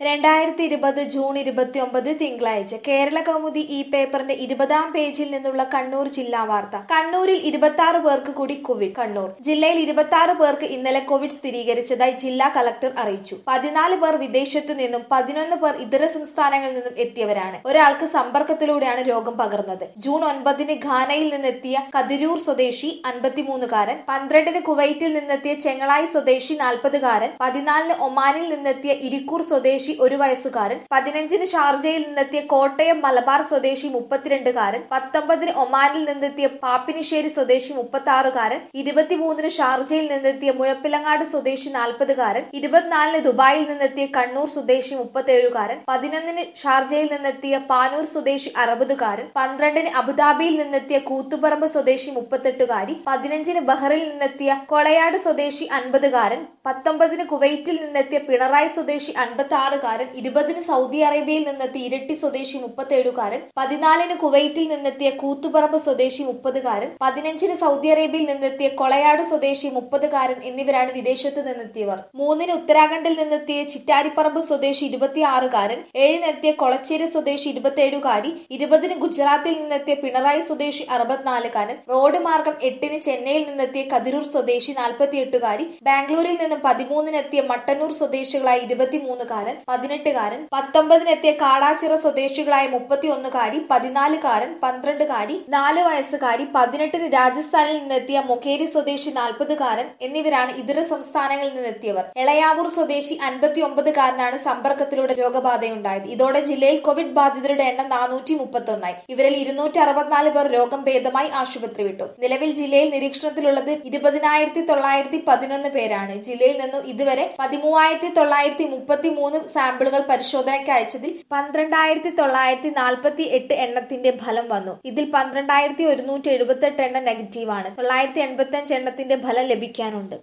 രണ്ടായിരത്തി ഇരുപത് ജൂൺ ഇരുപത്തിയൊമ്പത് തിങ്കളാഴ്ച കേരള കൗമുദി ഈ പേപ്പറിന്റെ ഇരുപതാം പേജിൽ നിന്നുള്ള കണ്ണൂർ ജില്ലാ വാർത്ത കണ്ണൂരിൽ ഇരുപത്തി ആറ് പേർക്ക് കൂടി കോവിഡ് കണ്ണൂർ ജില്ലയിൽ ഇരുപത്തി ആറ് പേർക്ക് ഇന്നലെ കോവിഡ് സ്ഥിരീകരിച്ചതായി ജില്ലാ കളക്ടർ അറിയിച്ചു പതിനാല് പേർ വിദേശത്തു നിന്നും പതിനൊന്ന് പേർ ഇതര സംസ്ഥാനങ്ങളിൽ നിന്നും എത്തിയവരാണ് ഒരാൾക്ക് സമ്പർക്കത്തിലൂടെയാണ് രോഗം പകർന്നത് ജൂൺ ഒൻപതിന് ഘാനയിൽ നിന്നെത്തിയ കതിരൂർ സ്വദേശി അൻപത്തിമൂന്നുകാരൻ പന്ത്രണ്ടിന് കുവൈറ്റിൽ നിന്നെത്തിയ ചെങ്ങളായി സ്വദേശി നാൽപ്പതുകാരൻ പതിനാലിന് ഒമാനിൽ നിന്നെത്തിയ ഇരിക്കൂർ സ്വദേശി ഒരു വയസ്സുകാരൻ പതിനഞ്ചിന് ഷാർജയിൽ നിന്നെത്തിയ കോട്ടയം മലബാർ സ്വദേശി മുപ്പത്തിരണ്ടുകാരൻ പത്തൊമ്പതിന് ഒമാനിൽ നിന്നെത്തിയ പാപ്പിനിശ്ശേരി സ്വദേശി മുപ്പത്തി ആറുകാരൻ ഇരുപത്തിമൂന്നിന് ഷാർജയിൽ നിന്നെത്തിയ മുഴപ്പിലങ്ങാട് സ്വദേശി നാൽപ്പതുകാരൻ ഇരുപത്തിനാലിന് ദുബായിൽ നിന്നെത്തിയ കണ്ണൂർ സ്വദേശി മുപ്പത്തേഴുകാരൻ പതിനൊന്നിന് ഷാർജയിൽ നിന്നെത്തിയ പാനൂർ സ്വദേശി അറുപതുകാരൻ പന്ത്രണ്ടിന് അബുദാബിയിൽ നിന്നെത്തിയ കൂത്തുപറമ്പ് സ്വദേശി മുപ്പത്തെട്ടുകാരി പതിനഞ്ചിന് ബഹറിൽ നിന്നെത്തിയ കൊളയാട് സ്വദേശി അൻപതുകാരൻ പത്തൊമ്പതിന് കുവൈറ്റിൽ നിന്നെത്തിയ പിണറായി സ്വദേശി അൻപത്തി ആറുകാരൻ ഇരുപതിന് സൗദി അറേബ്യയിൽ നിന്നെത്തിയ ഇരട്ടി സ്വദേശി മുപ്പത്തേഴുകാരൻ പതിനാലിന് കുവൈറ്റിൽ നിന്നെത്തിയ കൂത്തുപറമ്പ് സ്വദേശി മുപ്പതുകാരൻ പതിനഞ്ചിന് സൗദി അറേബ്യയിൽ നിന്നെത്തിയ കൊളയാട് സ്വദേശി മുപ്പതുകാരൻ എന്നിവരാണ് വിദേശത്ത് നിന്നെത്തിയവർ മൂന്നിന് ഉത്തരാഖണ്ഡിൽ നിന്നെത്തിയ ചിറ്റാരിപ്പറമ്പ് സ്വദേശി ഇരുപത്തിയാറുകാരൻ ഏഴിനെത്തിയ കൊളച്ചേരി സ്വദേശി ഇരുപത്തിയേഴുകാരി ഇരുപതിന് ഗുജറാത്തിൽ നിന്നെത്തിയ പിണറായി സ്വദേശി അറുപത്തിനാലുകാരൻ റോഡ് മാർഗം എട്ടിന് ചെന്നൈയിൽ നിന്നെത്തിയ കതിരൂർ സ്വദേശി നാൽപ്പത്തിയെട്ടുകാരി ബാംഗ്ലൂരിൽ നിന്നും പതിമൂന്നിനെത്തിയ മട്ടന്നൂർ സ്വദേശികളായ ഇരുപത്തിമൂന്നുകാരൻ പതിനെട്ടുകാരൻ പത്തൊമ്പതിനെത്തിയ കാടാച്ചിറ സ്വദേശികളായ മുപ്പത്തിയൊന്നുകാരി പതിനാലുകാരൻ പന്ത്രണ്ടുകാരി നാല് വയസ്സുകാരി പതിനെട്ടിന് രാജസ്ഥാനിൽ നിന്നെത്തിയ മൊക്കേരി സ്വദേശി നാൽപ്പതുകാരൻ എന്നിവരാണ് ഇതര സംസ്ഥാനങ്ങളിൽ നിന്നെത്തിയവർ എളയാവൂർ സ്വദേശി അൻപത്തിയൊമ്പതുകാരനാണ് സമ്പർക്കത്തിലൂടെ രോഗബാധയുണ്ടായത് ഇതോടെ ജില്ലയിൽ കോവിഡ് ബാധിതരുടെ എണ്ണം നാനൂറ്റി മുപ്പത്തൊന്നായി ഇവരിൽ ഇരുന്നൂറ്റി അറുപത്തിനാല് പേർ രോഗം ഭേദമായി ആശുപത്രി വിട്ടു നിലവിൽ ജില്ലയിൽ നിരീക്ഷണത്തിലുള്ളത് ഇരുപതിനായിരത്തി തൊള്ളായിരത്തി പതിനൊന്ന് പേരാണ് ജില്ലയിൽ നിന്നും ഇതുവരെ പതിമൂവായിരത്തി തൊള്ളായിരത്തി മുപ്പത്തി മൂന്ന് സാമ്പിളുകൾ പരിശോധനയ്ക്ക് അയച്ചതിൽ പന്ത്രണ്ടായിരത്തി തൊള്ളായിരത്തി നാൽപ്പത്തി എട്ട് എണ്ണത്തിന്റെ ഫലം വന്നു ഇതിൽ പന്ത്രണ്ടായിരത്തി ഒരുന്നൂറ്റി എഴുപത്തി എട്ട് എണ്ണം നെഗറ്റീവാണ് തൊള്ളായിരത്തി എൺപത്തി അഞ്ച് എണ്ണത്തിന്റെ ഫലം ലഭിക്കാനുണ്ട്